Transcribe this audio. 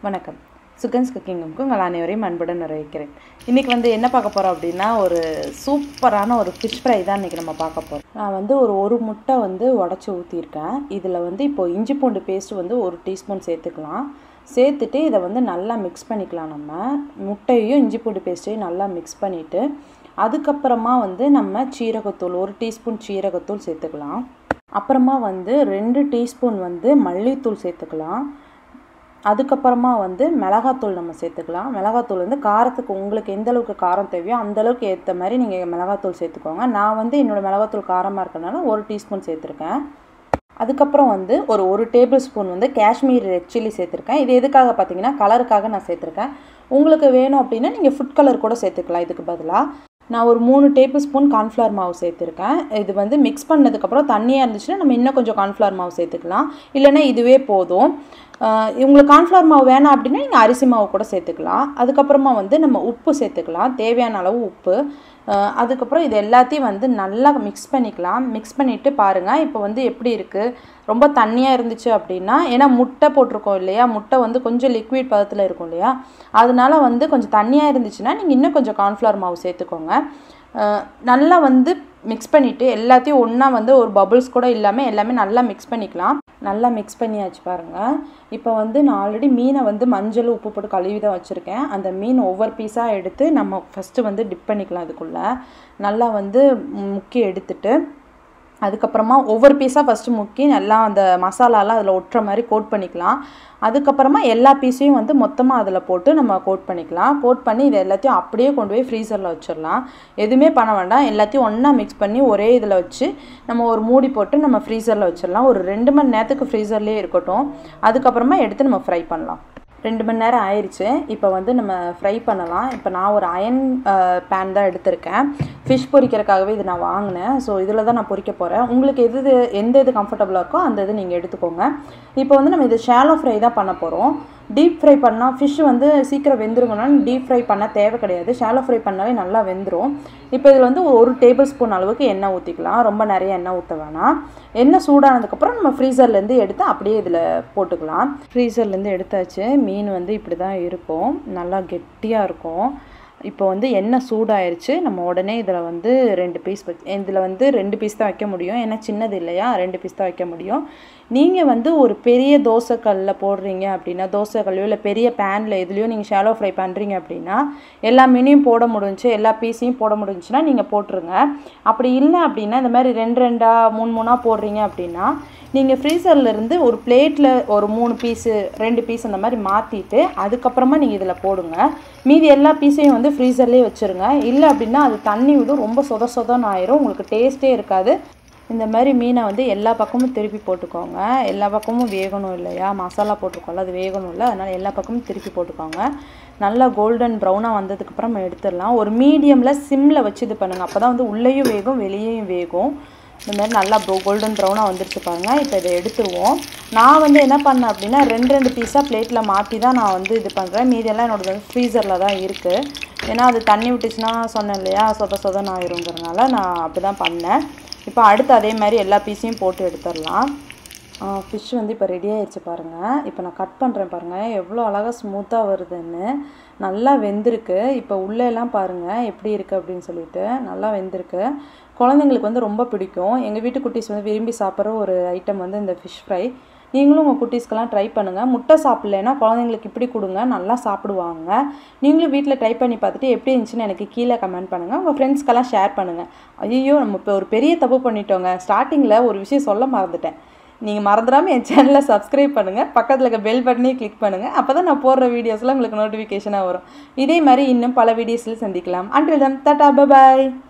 வணக்கம் சுகன்ஸ் குக்கிங்க்கு உங்கள் அனைவரையும் அன்புடன் வரவேற்கிறேன் இன்றைக்கி வந்து என்ன பார்க்க போகிறோம் அப்படின்னா ஒரு சூப்பரான ஒரு ஃபிஷ் ஃப்ரை தான் இன்றைக்கி நம்ம பார்க்க போகிறோம் நான் வந்து ஒரு ஒரு முட்டை வந்து உடச்சி ஊற்றிருக்கேன் இதில் வந்து இப்போது இஞ்சி பூண்டு பேஸ்ட் வந்து ஒரு டீஸ்பூன் சேர்த்துக்கலாம் சேர்த்துட்டு இதை வந்து நல்லா மிக்ஸ் பண்ணிக்கலாம் நம்ம முட்டையும் இஞ்சி பூண்டு பேஸ்ட்டையும் நல்லா மிக்ஸ் பண்ணிவிட்டு அதுக்கப்புறமா வந்து நம்ம சீரகத்தூள் ஒரு டீஸ்பூன் சீரகத்தூள் சேர்த்துக்கலாம் அப்புறமா வந்து ரெண்டு டீஸ்பூன் வந்து மல்லித்தூள் சேர்த்துக்கலாம் அதுக்கப்புறமா வந்து மிளகாத்தூள் நம்ம சேர்த்துக்கலாம் மிளகாத்தூள் வந்து காரத்துக்கு உங்களுக்கு எந்த அளவுக்கு காரம் தேவையோ அந்த அளவுக்கு ஏற்ற மாதிரி நீங்கள் மிளகாத்தூள் சேர்த்துக்கோங்க நான் வந்து என்னோடய மிளகாத்தூள் காரமாக இருக்கனால ஒரு டீஸ்பூன் சேர்த்துருக்கேன் அதுக்கப்புறம் வந்து ஒரு ஒரு டேபிள் ஸ்பூன் வந்து காஷ்மீர் ரெட் சில்லி சேர்த்துருக்கேன் இது எதுக்காக பார்த்தீங்கன்னா கலருக்காக நான் சேர்த்துருக்கேன் உங்களுக்கு வேணும் அப்படின்னா நீங்கள் ஃபுட் கலர் கூட சேர்த்துக்கலாம் இதுக்கு பதிலாக நான் ஒரு மூணு டேபிள் ஸ்பூன் கார்ன்ஃப்ளவர் மாவு சேர்த்துருக்கேன் இது வந்து மிக்ஸ் பண்ணதுக்கப்புறம் தண்ணியாக இருந்துச்சுன்னா நம்ம இன்னும் கொஞ்சம் கார்ன்ஃப்ளவர் மாவு சேர்த்துக்கலாம் இல்லைன்னா இதுவே போதும் உங்களுக்கு கார்ன்ஃப்ளவர் மாவு வேணாம் அப்படின்னா நீங்கள் அரிசி மாவு கூட சேர்த்துக்கலாம் அதுக்கப்புறமா வந்து நம்ம உப்பு சேர்த்துக்கலாம் தேவையான அளவு உப்பு அதுக்கப்புறம் இது எல்லாத்தையும் வந்து நல்லா மிக்ஸ் பண்ணிக்கலாம் மிக்ஸ் பண்ணிவிட்டு பாருங்கள் இப்போ வந்து எப்படி இருக்குது ரொம்ப தண்ணியாக இருந்துச்சு அப்படின்னா ஏன்னா முட்டை போட்டிருக்கோம் இல்லையா முட்டை வந்து கொஞ்சம் லிக்விட் பதத்தில் இருக்கும் இல்லையா அதனால வந்து கொஞ்சம் தண்ணியாக இருந்துச்சுன்னா நீங்கள் இன்னும் கொஞ்சம் கார்ன்ஃப்ளவர் மாவு சேர்த்துக்கோங்க நல்லா வந்து மிக்ஸ் பண்ணிவிட்டு எல்லாத்தையும் ஒன்றா வந்து ஒரு பபுள்ஸ் கூட இல்லாமல் எல்லாமே நல்லா மிக்ஸ் பண்ணிக்கலாம் நல்லா மிக்ஸ் பண்ணியாச்சு பாருங்கள் இப்போ வந்து நான் ஆல்ரெடி மீனை வந்து மஞ்சள் உப்பு போட்டு கழுவி தான் வச்சுருக்கேன் அந்த மீன் ஒவ்வொரு பீஸாக எடுத்து நம்ம ஃபஸ்ட்டு வந்து டிப் பண்ணிக்கலாம் இதுக்குள்ளே நல்லா வந்து முக்கி எடுத்துட்டு அதுக்கப்புறமா ஒவ்வொரு பீஸாக ஃபஸ்ட்டு முக்கி நல்லா அந்த மசாலாலாம் அதில் ஒட்டுற மாதிரி கோட் பண்ணிக்கலாம் அதுக்கப்புறமா எல்லா பீஸையும் வந்து மொத்தமாக அதில் போட்டு நம்ம கோட் பண்ணிக்கலாம் கோட் பண்ணி இது எல்லாத்தையும் அப்படியே கொண்டு போய் ஃப்ரீசரில் வச்சிடலாம் எதுவுமே பண்ண வேண்டாம் எல்லாத்தையும் ஒன்றா மிக்ஸ் பண்ணி ஒரே இதில் வச்சு நம்ம ஒரு மூடி போட்டு நம்ம ஃப்ரீசரில் வச்சிடலாம் ஒரு ரெண்டு மணி நேரத்துக்கு ஃப்ரீசர்லேயே இருக்கட்டும் அதுக்கப்புறமா எடுத்து நம்ம ஃப்ரை பண்ணலாம் ரெண்டு மணி நேரம் ஆயிடுச்சு இப்போ வந்து நம்ம ஃப்ரை பண்ணலாம் இப்போ நான் ஒரு அயன் பேன் தான் எடுத்திருக்கேன் ஃபிஷ் பொரிக்கிறதுக்காகவே இது நான் வாங்கினேன் ஸோ இதில் தான் நான் பொரிக்க போகிறேன் உங்களுக்கு எது எந்த இது கம்ஃபர்டபுளாக இருக்கோ அந்த இது நீங்கள் எடுத்துக்கோங்க இப்போ வந்து நம்ம இது ஷாலோ ஃப்ரை தான் பண்ண போகிறோம் டீப் ஃப்ரை பண்ணால் ஃபிஷ் வந்து சீக்கிரம் வெந்துருங்கனால டீப் ஃப்ரை பண்ண தேவை கிடையாது ஷாலோ ஃப்ரை பண்ணாலே நல்லா வெந்துடும் இப்போ இதில் வந்து ஒரு டேபிள் ஸ்பூன் அளவுக்கு எண்ணெய் ஊற்றிக்கலாம் ரொம்ப நிறைய எண்ணெய் ஊற்ற வேணாம் எண்ணெய் சூடானதுக்கப்புறம் நம்ம ஃப்ரீசர்லேருந்து எடுத்து அப்படியே இதில் போட்டுக்கலாம் ஃப்ரீசர்லேருந்து எடுத்தாச்சு மீன் வந்து இப்படி தான் இருக்கும் நல்லா கெட்டியாக இருக்கும் இப்போ வந்து எண்ணெய் சூடாயிருச்சு நம்ம உடனே இதில் வந்து ரெண்டு பீஸ் வச்சு இதில் வந்து ரெண்டு பீஸ் தான் வைக்க முடியும் ஏன்னா சின்னது இல்லையா ரெண்டு பீஸ் தான் வைக்க முடியும் நீங்கள் வந்து ஒரு பெரிய தோசைக்கல்லில் போடுறீங்க அப்படின்னா தோசைக்கல்லையோ இல்லை பெரிய பேனில் எதுலேயோ நீங்கள் ஷாலோ ஃப்ரை பண்ணுறீங்க அப்படின்னா எல்லா மீனையும் போட முடிஞ்சு எல்லா பீஸையும் போட முடிஞ்சுன்னா நீங்கள் போட்டுருங்க அப்படி இல்லை அப்படின்னா இந்த மாதிரி ரெண்டு ரெண்டாக மூணு மூணாக போடுறீங்க அப்படின்னா நீங்கள் ஃப்ரீசர்லேருந்து ஒரு பிளேட்டில் ஒரு மூணு பீஸு ரெண்டு பீஸ் அந்த மாதிரி மாற்றிட்டு அதுக்கப்புறமா நீங்கள் இதில் போடுங்க மீதி எல்லா பீஸையும் வந்து ஃப்ரீசர்லேயே வச்சுருங்க இல்லை அப்படின்னா அது தண்ணி விடும் ரொம்ப சொத சொதன்னு ஆயிரும் உங்களுக்கு டேஸ்ட்டே இருக்காது இந்த மாதிரி மீனை வந்து எல்லா பக்கமும் திருப்பி போட்டுக்கோங்க எல்லா பக்கமும் வேகணும் இல்லையா மசாலா போட்டிருக்கோம்ல அது வேகணும் இல்லை அதனால் எல்லா பக்கமும் திருப்பி போட்டுக்கோங்க நல்லா கோல்டன் ப்ரௌனாக வந்ததுக்கப்புறம் நம்ம எடுத்துடலாம் ஒரு மீடியமில் சிம்மில் வச்சு இது பண்ணுங்கள் அப்போ தான் வந்து உள்ளேயும் வேகும் வெளியேயும் வேகும் இந்த மாதிரி நல்லா ப்ரோ கோல்டன் ப்ரௌனாக வந்துருச்சு பாருங்கள் இப்போ இதை எடுத்துருவோம் நான் வந்து என்ன பண்ணேன் அப்படின்னா ரெண்டு ரெண்டு பீஸாக பிளேட்டில் மாற்றி தான் நான் வந்து இது பண்ணுறேன் மீதியெல்லாம் என்னோடது வந்து ஃப்ரீசரில் தான் இருக்குது ஏன்னா அது தண்ணி விட்டுச்சுன்னா சொன்னேன் இல்லையா சொத சொதன்னு ஆயிருங்கிறனால நான் அப்படி தான் பண்ணேன் இப்போ அடுத்து அதே மாதிரி எல்லா பீஸையும் போட்டு எடுத்துடலாம் ஃபிஷ் வந்து இப்போ ரெடி ஆயிடுச்சு பாருங்கள் இப்போ நான் கட் பண்ணுறேன் பாருங்கள் எவ்வளோ அழகாக ஸ்மூத்தாக வருதுன்னு நல்லா வெந்திருக்கு இப்போ உள்ளேலாம் பாருங்கள் எப்படி இருக்குது அப்படின்னு சொல்லிட்டு நல்லா வெந்திருக்கு குழந்தைங்களுக்கு வந்து ரொம்ப பிடிக்கும் எங்கள் வீட்டு குட்டீஸ் வந்து விரும்பி சாப்பிட்ற ஒரு ஐட்டம் வந்து இந்த ஃபிஷ் ஃப்ரை நீங்களும் உங்கள் குட்டீஸ்க்கெல்லாம் ட்ரை பண்ணுங்கள் முட்டை சாப்பிட்லன்னா குழந்தைங்களுக்கு இப்படி கொடுங்க நல்லா சாப்பிடுவாங்க நீங்களும் வீட்டில் ட்ரை பண்ணி பார்த்துட்டு எப்படி இருந்துச்சுன்னு எனக்கு கீழே கமெண்ட் பண்ணுங்கள் உங்கள் ஃப்ரெண்ட்ஸ்க்கெல்லாம் ஷேர் பண்ணுங்கள் ஐயோ நம்ம இப்போ ஒரு பெரிய தப்பு பண்ணிட்டோங்க ஸ்டார்டிங்கில் ஒரு விஷயம் சொல்ல மறந்துட்டேன் நீங்கள் மறந்துடாமல் என் சேனலை சப்ஸ்கிரைப் பண்ணுங்கள் பக்கத்தில் இருக்க பெல் பட்டனையும் கிளிக் பண்ணுங்கள் அப்போ தான் நான் போடுற வீடியோஸ்லாம் உங்களுக்கு நோட்டிஃபிகேஷனாக வரும் இதே மாதிரி இன்னும் பல வீடியோஸில் சந்திக்கலாம் அண்டில் தம் தட்டா பாய்